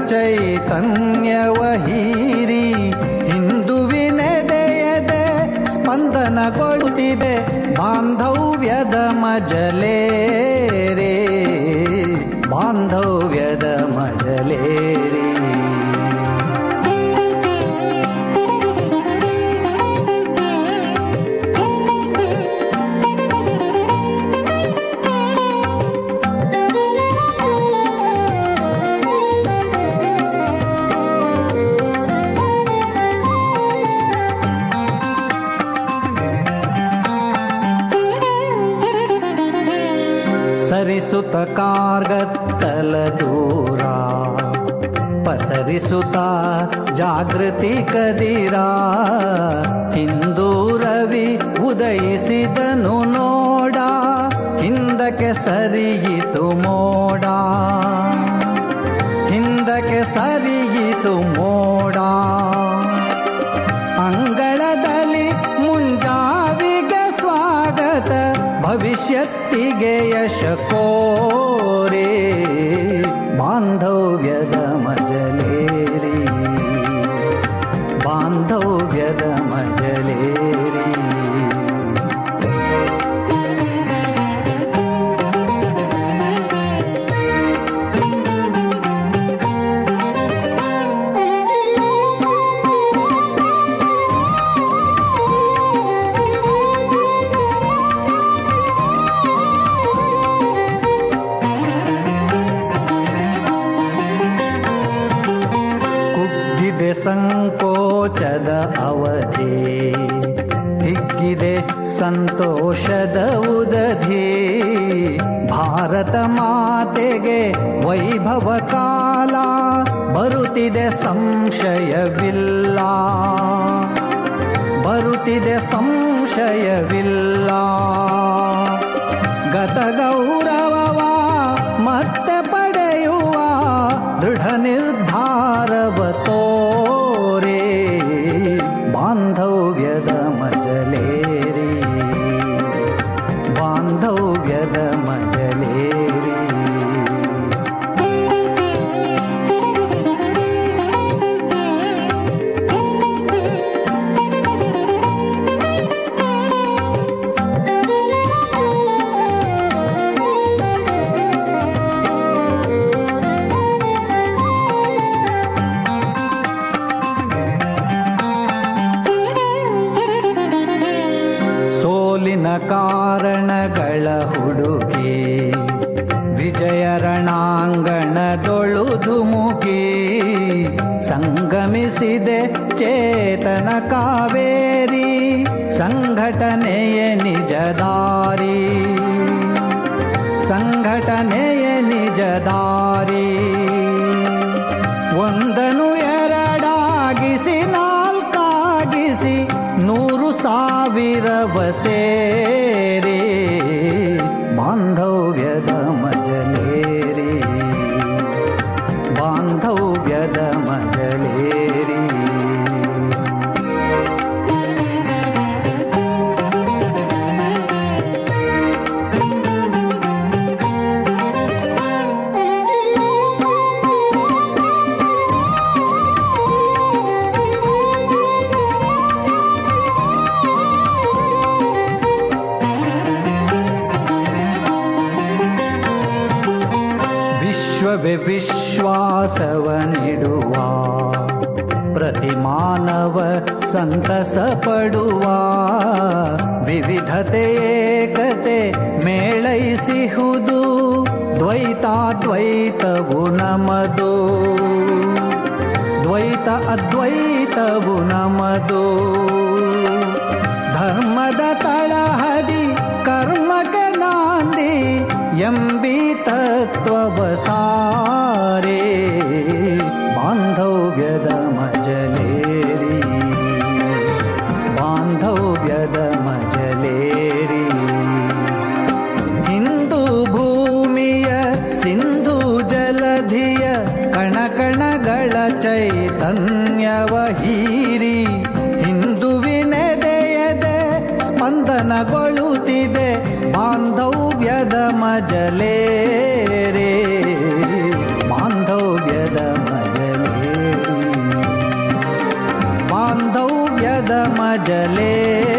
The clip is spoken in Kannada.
ಚೈತನ್ಯವ ಹೀರಿ ಹಿಂದುವಿನೆದೆಯದೆ ಸ್ಪಂದನಗೊಳ್ಳುತ್ತಿದೆ ಬಾಂಧವ್ಯದ ಮಜಲೇರಿ ಬಾಂಧವ್ಯದ ಮಜಲೇರಿ ಸರಿಸುತ್ತ ಕಾರ್ಗತ್ತಲ ದೂರ ಪಸರಿಸುತ್ತ ಜಾಗೃತಿ ಕದಿರ ಹಿಂದೂ ರವಿ ಉದಯಿಸಿದನು ನೋಡ ಹಿಂದಕ್ಕೆ ಸರಿಯಿತು ಮೋಡ ಹಿಂದಕ್ಕೆ ಸರಿಯಿತು ಮೋಡ ಅಂಗಳದಲ್ಲಿ ಮುಂಜಾವಿಗೆ ಸ್ವಾಗತ ಭವಿಷ್ಯತ್ತಿಗೆ ಯಶ ಕೋರೆ ಬಾಂಧವ್ಯದ ಮಜಲೇರಿ ಬಾಂಧವ್ಯದ ಮಜಲೇರಿ ಕುಗ್ಗಿದೆ ಸಂಕೋಚದ ಅವಧಿ ಹಿಗ್ಗಿದೆ ಸಂತೋಷದ ಉದಧಿ ಭಾರತ ಮಾತೆಗೆ ವೈಭವ ಕಾಲ ಬರುತ್ತಿದೆ ಸಂಶಯವಿಲ್ಲ ಬರುತ್ತಿದೆ ಸಂಶಯವಿಲ್ಲ ಗತ ಗೌರವವ ಮತ್ತೆ ಪಡೆಯುವ ದೃಢ ನಿರ್ಧಾರವ ತೋರೆ ಬಾಂಧವ್ಯದ ಮಜಲೇರಿ ಬಾಂಧವ್ಯದ ಮಜಲೇರಿ ಸೋಲಿನ ಕಾರಣಗಳ ಹುಡುಕಿ ವಿಜಯ ರಣಾಂಗಣದೊಳು ಧುಮುಕಿ ಸಂಗಮಿಸಿದೆ ಚೇತನ ಕಾವೇರಿ ಸಂಘಟನೆಯ ನಿಜದಾರಿ ಸಂಘಟನೆಯ ನಿಜದಾರಿ ಒಂದನು ಎರಡಾಗಿಸಿ ನಾಲ್ಕಾಗಿಸಿ ನೂರು ಸಾವಿರವ ಸೇರಿ ಬಾಂಧವ್ಯದ ಮಜಲೇರಿ ಬಾಂಧವ್ಯದ ಮಜಲೇರಿ ವಿಶ್ವವೇ ವಿಶ್ವಾಸವ ನೀಡುವ ಪ್ರತಿ ಮಾನವ ಸಂತಸ ಪಡುವ ವಿವಿಧತೆ ಏಕತೆ ಮೇಳೈಸಿಹುದು ದ್ವೈತಾದ್ವೈತವು ನಮದು ದ್ವೈತ ಅದ್ವೈತವು ನಮದು ಧರ್ಮದ ತಳಹದಿ ಕರ್ಮಕ್ಕೆ ನಾಂದಿ ಎಂಬಿ ತತ್ವವ ಸಾರೆ ಬಾಂಧವ್ಯದ ಮಜಲೇರಿ ಬಾಂಧವ್ಯದ ಮಜಲೇರಿ ಹಿಂದೂ ಭೂಮಿಯ ಸಿಂಧು ಜಲಧಿಯ ಕಣಕಣಗಳ ಚೈತನ್ಯವ ಹೀರಿ ಹಿಂದುವಿನೆದೆಯದೆ ಸ್ಪಂದನಗೊಳ್ಳುತ್ತಿದೆ ಬಾಂಧವ್ಯದ ಮಜಲೇರೆ ಬಾಂಧವ್ಯದ ಮಜ ಮಜಲೇ